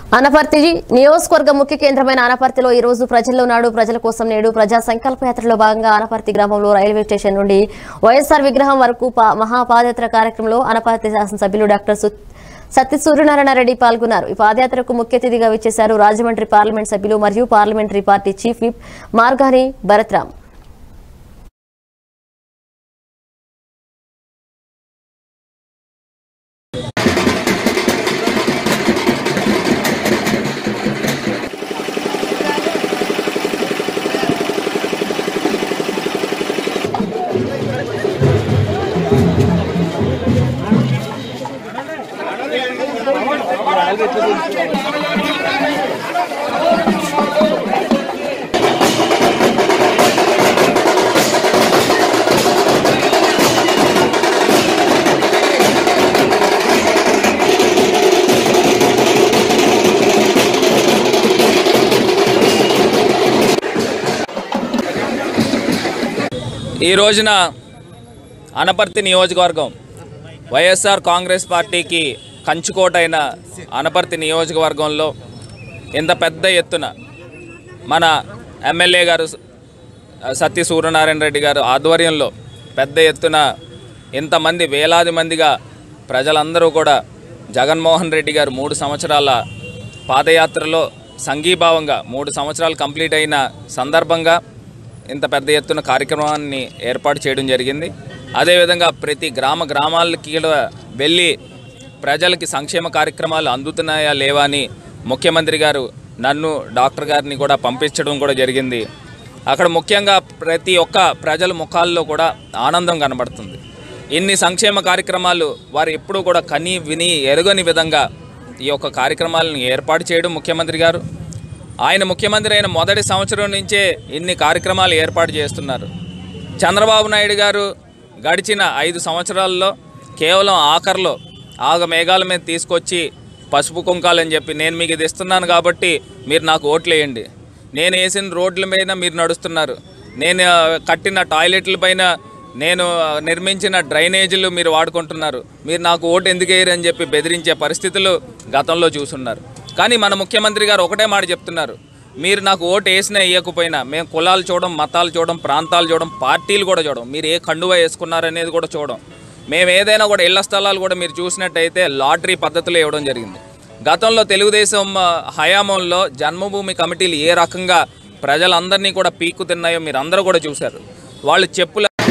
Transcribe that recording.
అనపర్తి నియోజకవర్గ ముఖ్య కేంద్రమైన అనపర్తిలో ఈ రోజు ప్రజల్లో నాడు ప్రజల కోసం నేడు ప్రజా సంకల్ప యాత్రలో భాగంగా అనపర్తి గ్రామంలో రైల్వే స్టేషన్ నుండి వైఎస్ఆర్ విగ్రహం వరకు పా- మహాపాదయాత్ర కార్యక్రమంలో అనపర్తి శాసనసభ్యులు డాక్టర్ సు- సత్య సూర్యనారాయణ రెడ్డి పాల్గొన్నారు ఈ పాదయాత్రకు ముఖ్య అతిథిగా విచ్చేశారు రాజమండ్రి పార్లమెంట్ సభ్యులు మరియు parliamentary party chief whip Margani Bharat Ram ఈ రోజున అనపర్తి నియోజకవర్గం వైఎస్ఆర్ కాంగ్రెస్ పార్టీకి కంచుకోటైన అనపర్తి నియోజకవర్గంలో ఇంత పెద్ద ఎత్తున మన ఎమ్మెల్యే గారు సత్య సూర్యనారాయణ రెడ్డి గారు ఆధ్వర్యంలో పెద్ద ఎత్తున ఇంతమంది వేలాది మందిగా ప్రజలందరూ కూడా జగన్మోహన్ రెడ్డి గారు మూడు సంవత్సరాల పాదయాత్రలో సంఘీభావంగా మూడు సంవత్సరాలు కంప్లీట్ అయిన సందర్భంగా ఇంత పెద్ద ఎత్తున కార్యక్రమాన్ని ఏర్పాటు చేయడం జరిగింది అదేవిధంగా ప్రతి గ్రామ గ్రామాలకి కూడా వెళ్ళి ప్రజలకి సంక్షేమ కార్యక్రమాలు అందుతున్నాయా లేవా అని ముఖ్యమంత్రి గారు నన్ను డాక్టర్ గారిని కూడా పంపించడం కూడా జరిగింది అక్కడ ముఖ్యంగా ప్రతి ఒక్క ప్రజల ముఖాల్లో కూడా ఆనందం కనబడుతుంది ఇన్ని సంక్షేమ కార్యక్రమాలు వారు ఎప్పుడూ కూడా కని విని ఎరగని విధంగా ఈ యొక్క కార్యక్రమాలను ఏర్పాటు చేయడం ముఖ్యమంత్రి గారు ఆయన ముఖ్యమంత్రి అయిన మొదటి సంవత్సరం నుంచే ఇన్ని కార్యక్రమాలు ఏర్పాటు చేస్తున్నారు చంద్రబాబు నాయుడు గారు గడిచిన ఐదు సంవత్సరాల్లో కేవలం ఆఖరిలో ఆగ మేఘాల మీద తీసుకొచ్చి పసుపు కుంకాలని చెప్పి నేను మీకు ఇది ఇస్తున్నాను కాబట్టి మీరు నాకు ఓట్లు వేయండి నేను వేసిన రోడ్ల మీద మీరు నడుస్తున్నారు నేను ఆ, కట్టిన టాయిలెట్ల పైన నేను ఆ, నిర్మించిన డ్రైనేజీలు మీరు వాడుకుంటున్నారు మీరు నాకు ఓటు ఎందుకు వేయరు అని చెప్పి బెదిరించే పరిస్థితులు గతంలో చూసున్నారు కానీ మన ముఖ్యమంత్రి గారు ఒకటే మాట చెప్తున్నారు మీరు నాకు ఓటు వేసినా వేయకపోయినా మేము కులాలు చూడడం మతాలు చూడడం ప్రాంతాలు చూడడం పార్టీలు కూడా చూడడం మీరు ఏ కండువా వేసుకున్నారనేది కూడా చూడడం మేము ఏదైనా కూడా ఇళ్ల స్థలాలు కూడా మీరు చూసినట్టయితే లాటరీ పద్ధతిలో ఇవ్వడం జరిగింది గతంలో తెలుగుదేశం ఆ, హయాంలో జన్మభూమి కమిటీలు ఏ రకంగా ప్రజలందరినీ కూడా పీక్కు తిన్నాయో మీరు అందరూ కూడా చూశారు వాళ్ళు చెప్పుల